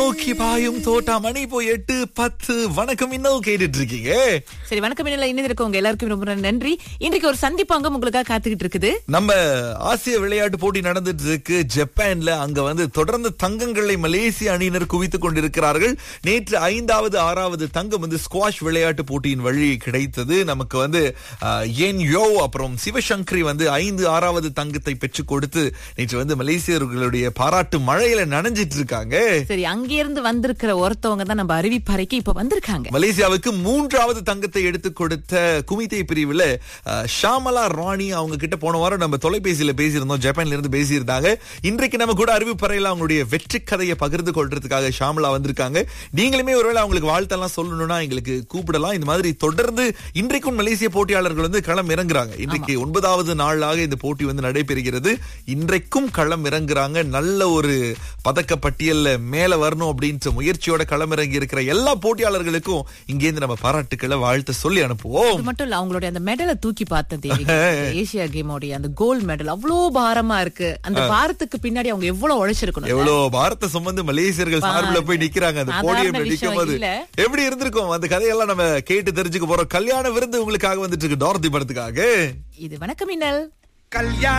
நோக்கி பாயும் தோட்டா மணி போய் எட்டு பத்து வணக்கம் இன்னும் கேட்டுட்டு இருக்கீங்க சரி வணக்கம் என்ன இணைந்து இருக்கவங்க எல்லாருக்கும் ரொம்ப நன்றி இன்றைக்கு ஒரு சந்திப்பாங்க உங்களுக்காக காத்துக்கிட்டு இருக்குது நம்ம ஆசிய விளையாட்டு போட்டி நடந்துட்டு இருக்கு ஜப்பான்ல அங்க வந்து தொடர்ந்து தங்கங்களை மலேசிய அணியினர் குவித்துக் கொண்டிருக்கிறார்கள் நேற்று ஐந்தாவது ஆறாவது தங்கம் வந்து ஸ்குவாஷ் விளையாட்டு போட்டியின் வழி கிடைத்தது நமக்கு வந்து அஹ், ஏன் யோ அப்புறம் சிவசங்கரி வந்து ஐந்து ஆறாவது தங்கத்தை பெற்றுக் கொடுத்து நேற்று வந்து மலேசியர்களுடைய பாராட்டு மழையில நனைஞ்சிட்டு இருக்காங்க சரி அங்கிருந்து வந்திருக்கிற ஒருத்தவங்க தான் நம்ம அறிவிப்பறைக்கு இப்ப வந்திருக்காங்க மலேசியாவுக்கு மூன்றாவது தங்கத்தை எடுத்துக் கொடுத்த குமிதை பிரிவுல அஹ், ஷாமலா ராணி அவங்க கிட்ட போன வாரம் நம்ம தொலைபேசியில பேசியிருந்தோம் ஜப்பான்ல இருந்து பேசியிருந்தாங்க இன்றைக்கு நம்ம கூட அறிவிப்பறையில அவங்களுடைய வெற்றி கதையை பகிர்ந்து கொள்றதுக்காக ஷாமலா வந்திருக்காங்க நீங்களுமே ஒருவேளை அவங்களுக்கு வாழ்த்தெல்லாம் சொல்லணும்னா எங்களுக்கு கூப்பிடலாம் இந்த மாதிரி தொடர்ந்து இன்றைக்கும் மலேசிய போட்டியாளர்கள் வந்து களம் இறங்குறாங்க இன்றைக்கு ஒன்பதாவது நாளாக இந்த போட்டி வந்து நடைபெறுகிறது இன்றைக்கும் களம் இறங்குறாங்க நல்ல ஒரு பதக்க பட்டியல்ல மேல வரணும் அப்படின்ற முயற்சியோட களமிறங்கி இருக்கிற எல்லா போட்டியாளர்களுக்கும் இங்கேருந்து நம்ம பாராட்டுக்களை வாழ்த்து சொல்லி அனுப்புவோம் அது மட்டும் இல்ல அவங்களுடைய அந்த மெடலை தூக்கி பார்த்தேன் தேவி ஏசியா கேமோடைய அந்த கோல்ட் மெடல் அவ்வளோ பாரமா இருக்கு அந்த பாரத்துக்கு பின்னாடி அவங்க எவ்வளவு உழைச்சிருக்கணும் எவ்வளவு பாரத சுமந்து மலேசியர்கள் சார்பில் போய் நிக்கிறாங்க அந்த சாதாரண போடியம் விஷயம் நிக்கும் போது இல்ல. எப்படி இருந்திருக்கும் அந்த கதையெல்லாம் நம்ம கேட்டு தெரிஞ்சுக்க போறோம் கல்யாண விருந்து உங்களுக்காக வந்துட்டு இருக்கு டார்த்தி படத்துக்காக இது வணக்கம் மின்னல் கல்யாண